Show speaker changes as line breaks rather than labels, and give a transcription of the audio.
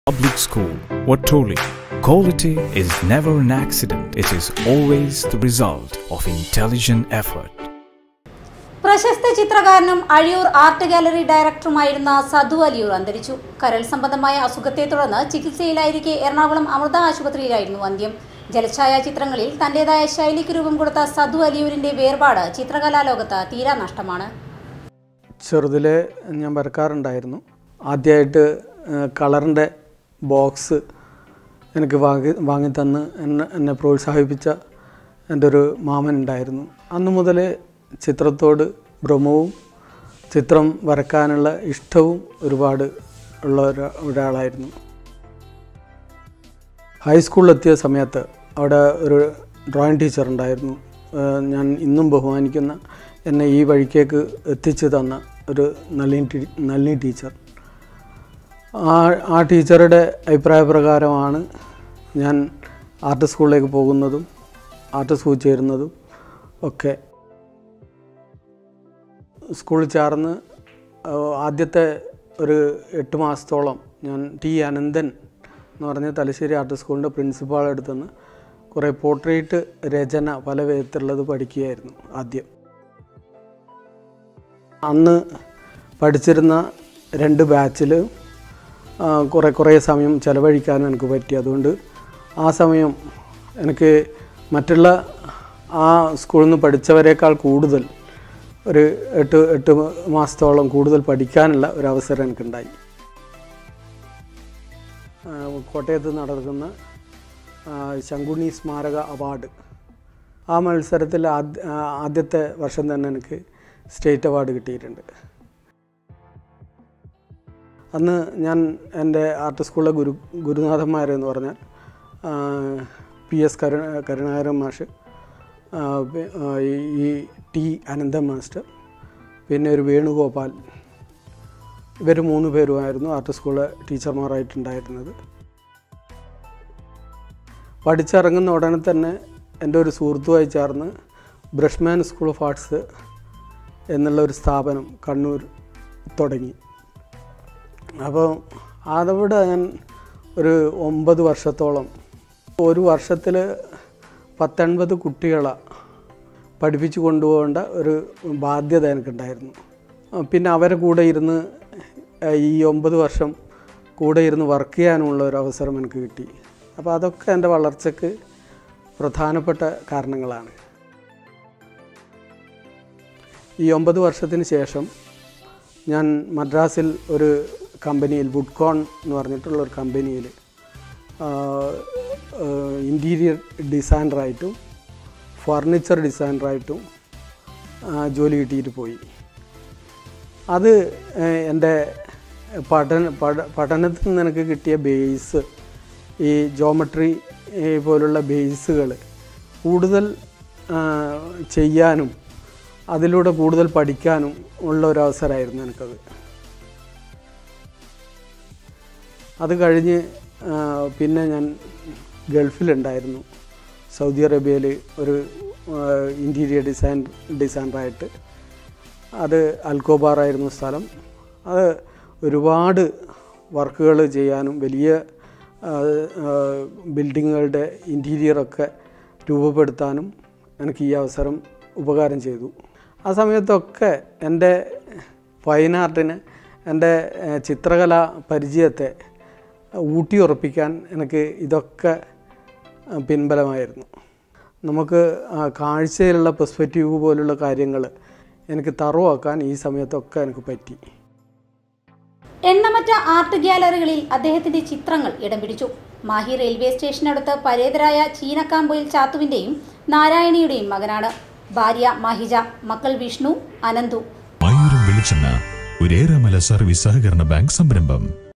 Public School, Watoli. Quality is never an accident, it is always the result of intelligent effort.
പ്രശസ്ത ചിത്രകാരനും Azhiyur art gallery ഡയറക്ടറുമായിരുന്ന സധു അലിയൂർ അന്തരിച്ചു കരൾ സംബന്ധമായ അസുഖത്തെ തുടർന്ന് ചികിത്സയിലായിരിക്കെ എറണാകുളം അമൃത ആശുപത്രിയിലായിരുന്നു അന്ത്യം ജലഛായ ചിത്രങ്ങളിൽ തന്റേതായ ശൈലിക്ക് രൂപം കൊടുത്ത സധു അലിയൂരിന്റെ വേർപാട് ചിത്രകലാലോകത്ത് തീരാ നഷ്ടമാണ്
ചെറുതിലെ ഞാൻ വരക്കാറുണ്ടായിരുന്നു ആദ്യമായിട്ട് കളറിൻ്റെ ബോക്സ് എനിക്ക് വാങ്ങി വാങ്ങിത്തന്ന് എന്നെ എന്നെ പ്രോത്സാഹിപ്പിച്ച എൻ്റെ ഒരു മാമൻ ഉണ്ടായിരുന്നു അന്ന് മുതൽ ചിത്രത്തോട് ഭ്രമവും ചിത്രം വരക്കാനുള്ള ഇഷ്ടവും ഒരുപാട് ഉള്ള ഒരു ഒരാളായിരുന്നു ഹൈസ്കൂളിലെത്തിയ സമയത്ത് അവിടെ ഒരു ഡ്രോയിങ് ടീച്ചർ ഉണ്ടായിരുന്നു ഏഹ് ഞാൻ ഇന്നും ബഹുമാനിക്കുന്ന എന്നെ ഈ വഴിക്കേക്ക് എത്തിച്ചു തന്ന ഒരു നളിനി ടീ നളിനി ടീച്ചർ ആ ആ ടീച്ചറുടെ അഭിപ്രായ പ്രകാരമാണ് ഞാൻ ആർട്ട് സ്കൂളിലേക്ക് പോകുന്നതും ആർട്ട് സ്കൂളിൽ ചേരുന്നതും ഒക്കെ സ്കൂളിൽ ചേർന്ന് ആ, ആദ്യത്തെ ഒരു എട്ട് മാസത്തോളം ഞാൻ ടി അനന്തൻ എന്ന് പറഞ്ഞ തലശ്ശേരി ആർട്ട് സ്കൂളിൻ്റെ പ്രിൻസിപ്പാൾ അടുത്തുനിന്ന് കുറേ പോർട്രേറ്റ് രചന പല വിധത്തിലുള്ളത് പഠിക്കുകയായിരുന്നു ആദ്യം അന്ന് പഠിച്ചിരുന്ന രണ്ട് ബാച്ചിൽ കുറേ കുറേ സമയം ചിലവഴിക്കാനും എനിക്ക് പറ്റി അതുകൊണ്ട് ആ സമയം എനിക്ക് മറ്റുള്ള ആ സ്കൂളിൽ നിന്ന് പഠിച്ചവരെക്കാൾ കൂടുതൽ ഒരു എട്ട് എട്ട് മാസത്തോളം കൂടുതൽ പഠിക്കാനുള്ള ഒരു അവസരം എനിക്കുണ്ടായി ആ, കോട്ടയത്ത് നടക്കുന്ന ആ, ശങ്കുണ്ണി സ്മാരക അവാർഡ് ആ മത്സരത്തിൽ ആദ്യ ആ, ആദ്യത്തെ വർഷം തന്നെ എനിക്ക് സ്റ്റേറ്റ് അവാർഡ് കിട്ടിയിട്ടുണ്ട് അന്ന് ഞാൻ എൻ്റെ ആർട്ട് സ്കൂളിലെ ഗുരു ഗുരുനാഥന്മാരെന്ന് പറഞ്ഞാൽ ആ, പി എസ് കരുണ കരുണാകരൻ മാഷ് ആ, പി- ആ, ഈ- ഈ ടി അനന്തൻ മാസ്റ്റർ പിന്നെ ഒരു വേണുഗോപാൽ ഇവർ മൂന്ന് പേരുമായിരുന്നു ആർട്ട് സ്കൂളിലെ ടീച്ചർമാരായിട്ടുണ്ടായിരുന്നത് പഠിച്ചിറങ്ങുന്ന ഉടനെ തന്നെ എൻ്റെ ഒരു സുഹൃത്തുമായി ചേർന്ന് ബ്രഷ്മാൻ സ്കൂൾ ഓഫ് ആർട്സ് എന്നുള്ള ഒരു സ്ഥാപനം കണ്ണൂർ തുടങ്ങി അപ്പോൾ അതവിടെ ഞാൻ ഒരു ഒമ്പത് വർഷത്തോളം ഒരു വർഷത്തിൽ പത്തൊൻപത് കുട്ടികളെ പഠിപ്പിച്ചു കൊണ്ടുപോകേണ്ട ഒരു ബാധ്യത എനിക്കുണ്ടായിരുന്നു ആ, പിന്നെ അവരെ കൂടെ ഇരുന്ന് ആ, ഈ ഒമ്പത് വർഷം കൂടെ ഇരുന്ന് വർക്ക് ചെയ്യാനുമുള്ള ഒരു അവസരം എനിക്ക് കിട്ടി അപ്പോൾ അതൊക്കെ എൻ്റെ വളർച്ചയ്ക്ക് പ്രധാനപ്പെട്ട കാരണങ്ങളാണ് ഈ ഒമ്പത് വർഷത്തിന് ശേഷം ഞാൻ മദ്രാസിൽ ഒരു കമ്പനിയിൽ വുഡ്കോൺ എന്ന് പറഞ്ഞിട്ടുള്ള ഒരു കമ്പനിയിൽ ഇൻറ്റീരിയർ ഡിസൈനറായിട്ടും ഫർണിച്ചർ ഡിസൈനറായിട്ടും ആ, ജോലി കിട്ടിയിട്ട് പോയി അത് ഏഹ്, എൻ്റെ പഠന പഠ പഠനത്തിൽ നിന്ന് എനിക്ക് കിട്ടിയ ബേസ് ഈ ജോമെട്രി പോലുള്ള ബേസുകൾ കൂടുതൽ ആ, ചെയ്യാനും അതിലൂടെ കൂടുതൽ പഠിക്കാനും ഉള്ള ഒരു അവസരമായിരുന്നു എനിക്കത് അത് കഴിഞ്ഞ് ആ, പിന്നെ ഞാൻ ഗൾഫിലുണ്ടായിരുന്നു സൗദി അറേബ്യയിൽ ഒരു ഇൻറ്റീരിയർ ഡിസൈൻ ഡിസൈനറായിട്ട് അത് അൽക്കോബാറായിരുന്നു സ്ഥലം അത് ഒരുപാട് വർക്കുകൾ ചെയ്യാനും വലിയ ആ, ആ, ബിൽഡിങ്ങുകളുടെ ഇൻറ്റീരിയറൊക്കെ രൂപപ്പെടുത്താനും എനിക്ക് ഈ അവസരം ഉപകാരം ചെയ്തു ആ സമയത്തൊക്കെ എൻ്റെ ഫൈൻ ആർട്ടിന് എൻ്റെ ഏഹ്, ചിത്രകലാ പരിചയത്തെ ഊട്ടിയുറപ്പിക്കാൻ എനിക്ക് ഇതൊക്കെ ആ, പിൻബലമായിരുന്നു നമുക്ക് ആ, കാഴ്ചയിലുള്ള പെർസ്പെക്റ്റീവ് പോലുള്ള കാര്യങ്ങൾ എനിക്ക് തറവാക്കാൻ ഈ സമയത്തൊക്കെ എനിക്ക് പറ്റി
എണ്ണമറ്റ ആർട്ട് ഗ്യാലറികളിൽ അദ്ദേഹത്തിന്റെ ചിത്രങ്ങൾ ഇടം പിടിച്ചു മാഹി റെയിൽവേ സ്റ്റേഷനടുത്ത് പരേതരായ ചീനക്കാമ്പൊയിൽ ചാത്തുവിന്റെയും നാരായണിയുടെയും മകനാണ് ഭാര്യ മാഹിജ മക്കൾ വിഷ്ണു അനന്തു
മയൂരം വെളിച്ചെണ്ണ ഒരു ഏറാമല സർവീസ് സഹകരണ ബാങ്ക് സംരംഭം